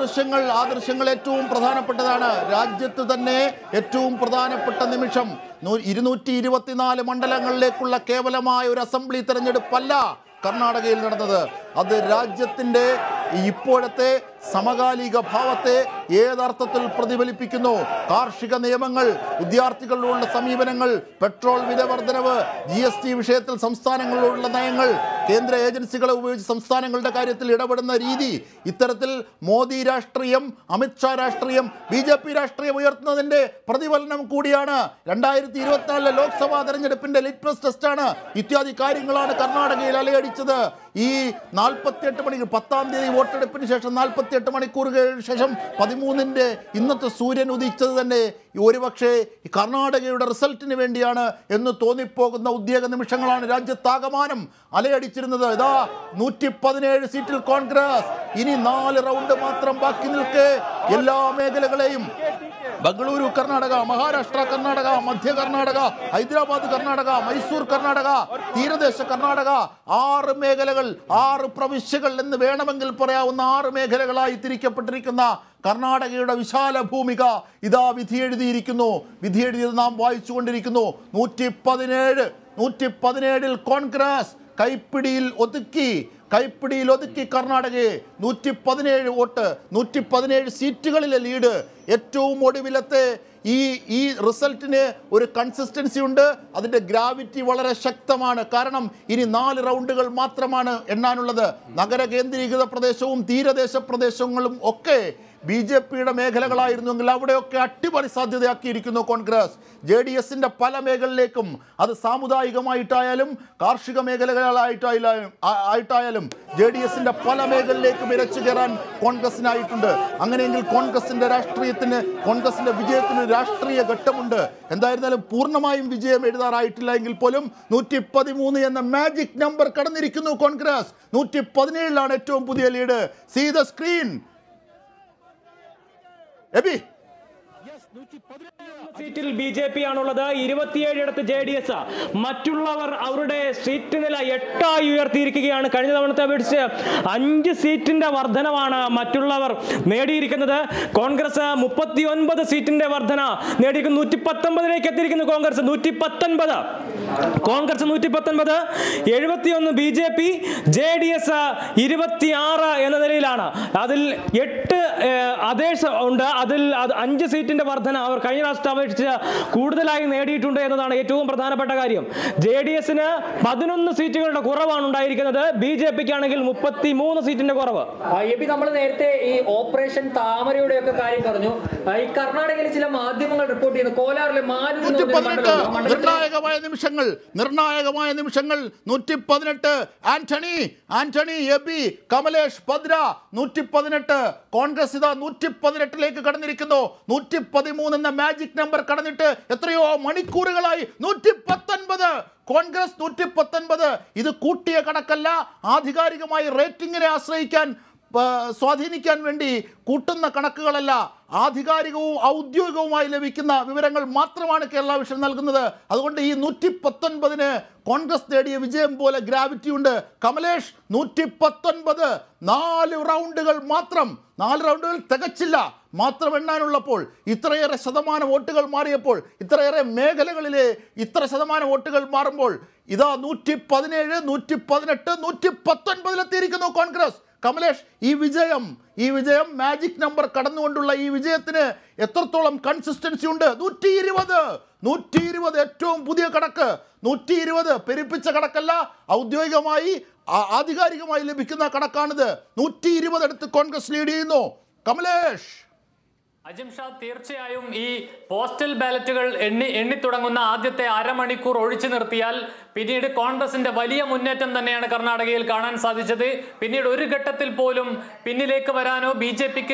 ദൃശ്യങ്ങൾ ആ ദൃശ്യങ്ങൾ ഏറ്റവും പ്രധാനപ്പെട്ടതാണ് രാജ്യത്ത് തന്നെ ഏറ്റവും പ്രധാനപ്പെട്ട നിമിഷം നൂ- ഇരുന്നൂറ്റി ഇരുപത്തിനാല് മണ്ഡലങ്ങളിലേക്കുള്ള കേവലമായ ഒരു അസംബ്ലി തെരഞ്ഞെടുപ്പല്ല കർണാടകയിൽ നടന്നത് അത് രാജ്യത്തിൻ്റെ ഇപ്പോഴത്തെ സമകാലിക ഭാവത്തെ ഏതർത്ഥത്തിൽ പ്രതിഫലിപ്പിക്കുന്നു കാർഷിക നിയമങ്ങൾ വിദ്യാർത്ഥികളോടുള്ള സമീപനങ്ങൾ പെട്രോൾ വില വർധനവ് ജി എസ് ടി വിഷയത്തിൽ സംസ്ഥാനങ്ങളോടുള്ള നയങ്ങൾ കേന്ദ്ര ഏജൻസികളെ ഉപയോഗിച്ച് സംസ്ഥാനങ്ങളുടെ കാര്യത്തിൽ ഇടപെടുന്ന രീതി ഇത്തരത്തിൽ മോദി രാഷ്ട്രീയം അമിത്ഷാ രാഷ്ട്രീയം ബി ജെ പി രാഷ്ട്രീയം ഉയർത്തുന്നതിന്റെ പ്രതിഫലനം കൂടിയാണ് രണ്ടായിരത്തി ഇരുപത്തിനാലിലെ ലോക്സഭാ തെരഞ്ഞെടുപ്പിന്റെ ലിറ്റ്മസ് ടെസ്റ്റാണ് ഇത്യാദി കാര്യങ്ങളാണ് കർണാടകയിൽ അലയടിച്ചത് ഈ നാൽപ്പത്തിയെട്ട് മണിക്കൂർ പത്താം തീയതി വോട്ടെടുപ്പിന് ശേഷം നാൽപ്പത്തിയെട്ട് മണിക്കൂറുകൾക്ക് ശേഷം പതിമൂന്നിൻ്റെ ഇന്നത്തെ സൂര്യൻ ഉദിച്ചത് തന്നെ ഒരുപക്ഷെ ഈ കർണാടകയുടെ റിസൾട്ടിന് വേണ്ടിയാണ് എന്ന് തോന്നിപ്പോകുന്ന ഉദ്യോഗ നിമിഷങ്ങളാണ് രാജ്യത്താകമാനം അലയടിച്ചിരുന്നത് ഇതാ നൂറ്റി പതിനേഴ് സീറ്റിൽ കോൺഗ്രസ് ഇനി നാല് റൗണ്ട് മാത്രം ബാക്കി നിൽക്കെ എല്ലാ മേഖലകളെയും ബംഗളൂരു കർണാടക മഹാരാഷ്ട്ര കർണാടക മധ്യ കർണാടക ഹൈദരാബാദ് കർണാടക മൈസൂർ കർണാടക തീരദേശ കർണാടക ആറ് മേഖലകൾ ആറ് പ്രവിശ്യകൾ എന്ന് വേണമെങ്കിൽ പറയാവുന്ന ആറ് മേഖലകളായി തിരിക്കപ്പെട്ടിരിക്കുന്ന കർണാടകയുടെ വിശാല ഭൂമിക ഇതാ വിധി എഴുതിയിരിക്കുന്നു വിധി എഴുതിയത് നാം വായിച്ചുകൊണ്ടിരിക്കുന്നു നൂറ്റി പതിനേഴ് നൂറ്റി പതിനേഴിൽ കോൺഗ്രസ് കൈപ്പിടിയിൽ ഒതുക്കി കൈപ്പിടിയിൽ ഒതുക്കി കർണാടകയെ നൂറ്റി പതിനേഴ് വോട്ട് നൂറ്റി പതിനേഴ് സീറ്റുകളിലെ ലീഡ് ഏറ്റവും ഒടുവിലത്തെ ഈ ഈ റിസൾട്ടിന് ഒരു കൺസിസ്റ്റൻസി ഉണ്ട് അതിൻ്റെ ഗ്രാവിറ്റി വളരെ ശക്തമാണ് കാരണം ഇനി നാല് റൗണ്ടുകൾ മാത്രമാണ് എണ്ണാനുള്ളത് നഗര കേന്ദ്രീകൃത പ്രദേശവും തീരദേശ പ്രദേശങ്ങളും ഒക്കെ ബി ജെ പിയുടെ മേഖലകളായിരുന്നുവെങ്കിൽ അവിടെയൊക്കെ അട്ടിമറി സാധ്യതയാക്കിയിരിക്കുന്നു കോൺഗ്രസ് ജെ ഡി എസിൻ്റെ പല മേഖലയിലേക്കും അത് സാമുദായികമായിട്ടായാലും കാർഷിക മേഖലകളായിട്ടായാലും ആ- ആയിട്ടായാലും ജെ ഡി എസിൻ്റെ പല മേഖലയിലേക്കും ഇരച്ചു കയറാൻ കോൺഗ്രസിനായിട്ടുണ്ട് അങ്ങനെയെങ്കിൽ കോൺഗ്രസിൻ്റെ രാഷ്ട്രീയത്തിന് കോൺഗ്രസിൻ്റെ വിജയത്തിന് രാഷ്ട്രീയ ഘട്ടമുണ്ട് എന്തായിരുന്നാലും പൂർണ്ണമായും വിജയം എഴുതാറായിട്ടില്ല എങ്കിൽ പോലും നൂറ്റി പതിമൂന്ന് എന്ന മാജിക് നമ്പർ കടന്നിരിക്കുന്നു കോൺഗ്രസ് നൂറ്റി പതിനേഴിലാണ് ഏറ്റവും പുതിയ lead see the screen AB സീറ്റിൽ ബി ജെ പി ആണുള്ളത് ഇരുപത്തിയേഴിടത്ത് ജെ ഡി എസ് മറ്റുള്ളവർ അവരുടെ സീറ്റ് നില എട്ടായി ഉയർത്തിയിരിക്കുകയാണ് കഴിഞ്ഞ തവണത്തെ അപേക്ഷിച്ച് അഞ്ച് സീറ്റിന്റെ വർധനവാണ് മറ്റുള്ളവർ നേടിയിരിക്കുന്നത് കോൺഗ്രസ് മുപ്പത്തി ഒൻപത് സീറ്റിന്റെ വർധന നേടിയിരിക്കുന്നു നൂറ്റി പത്തൊമ്പതിലേക്ക് എത്തിയിരിക്കുന്നു കോൺഗ്രസ് നൂറ്റി പത്തൊൻപത് കോൺഗ്രസ് നൂറ്റി പത്തൊൻപത് എഴുപത്തിയൊന്ന് B J P J D S ഇരുപത്തിയാറ് എന്ന നിലയിലാണ് അതിൽ എട്ട് ഏഹ്, അദേശ ഉണ്ട് അതിൽ അത് അഞ്ച് സീറ്റിന്റെ വർധന അവർ കഴിഞ്ഞ പ്രാവശ്യത്തെ അപേക്ഷിച്ച് കൂടുതലായി നേടിയിട്ടുണ്ട് എന്നതാണ് ഏറ്റവും പ്രധാനപ്പെട്ട കാര്യം ജെ ഡി എസിന് പതിനൊന്ന് സീറ്റുകളുടെ കുറവാണ് ഉണ്ടായിരിക്കുന്നത് ബി ജെ പിക്ക് ആണെങ്കിൽ മുപ്പത്തി മൂന്ന് സീറ്റിന്റെ കുറവ് എബി നമ്മൾ നേരത്തെ ഈ ഓപ്പറേഷൻ താമരയുടെ ഒക്കെ കാര്യം പറഞ്ഞു ആ, ഈ കർണാടകയിൽ ചില മാധ്യമങ്ങൾ റിപ്പോർട്ട് ചെയ്യുന്നു കോലാറിലെ മാലൂർ എന്ന് നൂറ്റി പറഞ്ഞൊരു പതിനെട്ട് മണ്ഡലമുണ്ട്. ആ മണ്ഡലത്തിൽ നിർണായകമായ നിമിഷങ്ങൾ നിർണായകമായ നിമിഷങ്ങൾ നൂറ്റി പതിനെട്ട് ആന്റണി ആന്റണി എബി കമലേഷ് ഭദ്ര നൂറ്റി പതിനെട്ട് കോൺഗ്രസ് ഇതാ നൂറ്റി പതിനെട്ടിലേക്ക് കടന്നിരിക്കുന്നു നൂറ്റി പതിമൂന്ന് എന്ന മാജിക് നമ്പർ കടന്നിട്ട് എത്രയോ മണിക്കൂറുകളായി നൂറ്റി പത്തൊൻപത് കോൺഗ്രസ് നൂറ്റി പത്തൊൻപത് ഇത് കൂട്ടിയ കണക്കല്ല ആധികാരികമായി റേറ്റിംഗിനെ ആശ്രയിക്കാൻ ആ, സ്വാധീനിക്കാൻ വേണ്ടി കൂട്ടുന്ന കണക്കുകളല്ല ആധികാരികവും ഔദ്യോഗികവുമായി ലഭിക്കുന്ന വിവരങ്ങൾ മാത്രമാണ് കേരള വിഷൻ നൽകുന്നത് അതുകൊണ്ട് ഈ നൂറ്റി പത്തൊൻപതിന് കോൺഗ്രസ് നേടിയ വിജയം പോലെ ഗ്രാവിറ്റി ഉണ്ട് കമലേഷ് നൂറ്റി പത്തൊൻപത് നാല് റൗണ്ടുകൾ മാത്രം നാല് റൗണ്ടുകൾ തികച്ചില്ല മാത്രം എണ്ണാനുള്ളപ്പോൾ ഇത്രയേറെ ശതമാനം വോട്ടുകൾ മാറിയപ്പോൾ ഇത്രയേറെ മേഖലകളിലെ ഇത്ര ശതമാനം വോട്ടുകൾ മാറുമ്പോൾ ഇതാ നൂറ്റി പതിനേഴ് നൂറ്റി പതിനെട്ട് നൂറ്റി പത്തൊൻപതിലെത്തിയിരിക്കുന്നു കോൺഗ്രസ് കമലേഷ് ഈ വിജയം ഈ വിജയം മാജിക് നമ്പർ കടന്നുകൊണ്ടുള്ള ഈ വിജയത്തിന് എത്രത്തോളം കൺസിസ്റ്റൻസി ഉണ്ട് നൂറ്റി ഇരുപത് നൂറ്റി ഇരുപത് ഏറ്റവും പുതിയ കണക്ക് നൂറ്റി ഇരുപത് പെരുപ്പിച്ച കണക്കല്ല ഔദ്യോഗികമായി ആ- ആധികാരികമായി ലഭിക്കുന്ന കണക്കാണിത് നൂറ്റി ഇരുപത് അടുത്ത് കോൺഗ്രസ് ലീഡ് ചെയ്യുന്നു കമലേഷ് അജിം ഷാ തീർച്ചയായും ഈ പോസ്റ്റൽ ബാലറ്റുകൾ എണ്ണി എണ്ണിത്തുടങ്ങുന്ന ആദ്യത്തെ അരമണിക്കൂർ ഒഴിച്ചു നിർത്തിയാൽ പിന്നീട് കോൺഗ്രസിന്റെ വലിയ മുന്നേറ്റം തന്നെയാണ് കർണാടകയിൽ കാണാൻ സാധിച്ചത് പിന്നീട് ഒരു ഘട്ടത്തിൽ പോലും പിന്നിലേക്ക് വരാനോ ബി